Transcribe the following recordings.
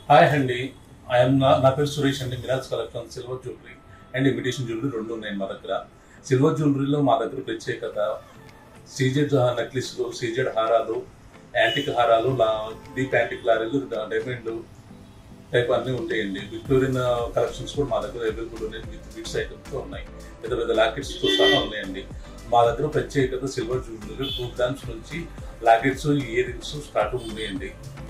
hi అండి I'm నా నా పేరు సురేష్ అండి Mirage collection silver jewellery and imitation jewellery రెండు ఉన్నాయి మా దగ్గర సిల్వర్ జ్యువెలరీలో మా దగ్గర ప్రత్యేకత సీజెడ్ నెక్లెస్లు సీజెడ్ హారాలు యాంటిక్ హారాలు డీప్ యాంటిక్ లారీలు డైమండ్లు టైప్ అన్నీ ఉంటాయండి విక్టోరియన్ కలెక్షన్స్ కూడా మా దగ్గర అవైలబుల్ ఉన్నాయి విత్ బిట్స్ ఐటమ్స్తో ఉన్నాయి పెద్ద పెద్ద లాకెట్స్తో సహా ఉన్నాయండి మా దగ్గర ప్రత్యేకత సిల్వర్ జ్యువెలరీ టూ గ్రామ్స్ నుంచి లాకెట్స్ ఇయర్ రింగ్స్ స్టార్ట్ ఉన్నాయండి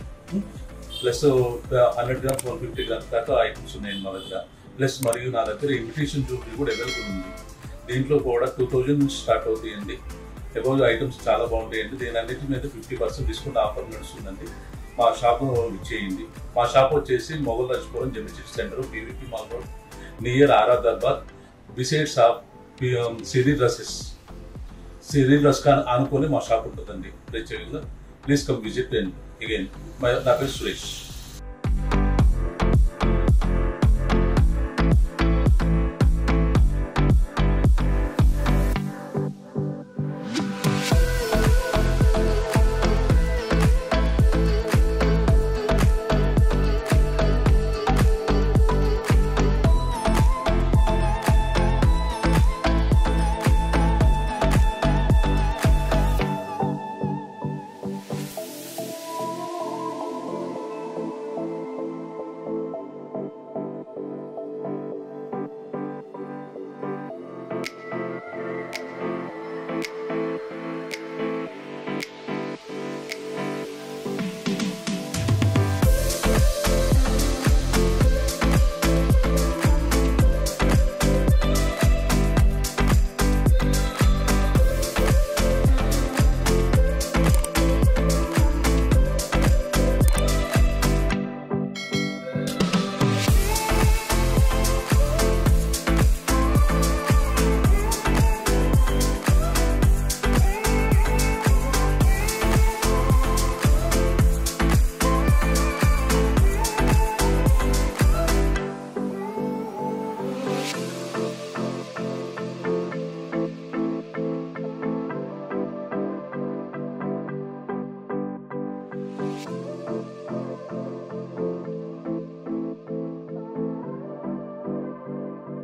plus hundred grams one fifty grams దాకా ఐటమ్స్ ఉన్నాయండి మా దగ్గర ప్లస్ మరియు నా దగ్గర ఇమిటేషన్ జ్యువెలరీ కూడా అవైలబుల్ ఉంది దీంట్లో కూడా టూ థౌజండ్ నుంచి స్టార్ట్ అవుతాయండి అబౌవ్ ఐటమ్స్ చాలా బాగుంటాయండి దీని అన్నిటి మీద ఫిఫ్టీ పర్సెంట్ డిస్కౌంట్ ఆఫర్ నడుస్తుందండి మా షాప్ ఇచ్చేయండి మా షాప్ వచ్చేసి మొగల్ రాజ్పురం జమిచిట్ centre PVP mall road near ఆరాదాబాద్ besides of Siri dresses Siri dress అనుకొని మా షాప్ ఉంటుందండి ప్రత్యేకంగా please come visit and again నా పేరు Suresh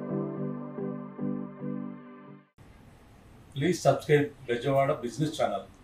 please subscribe Bezawada business channel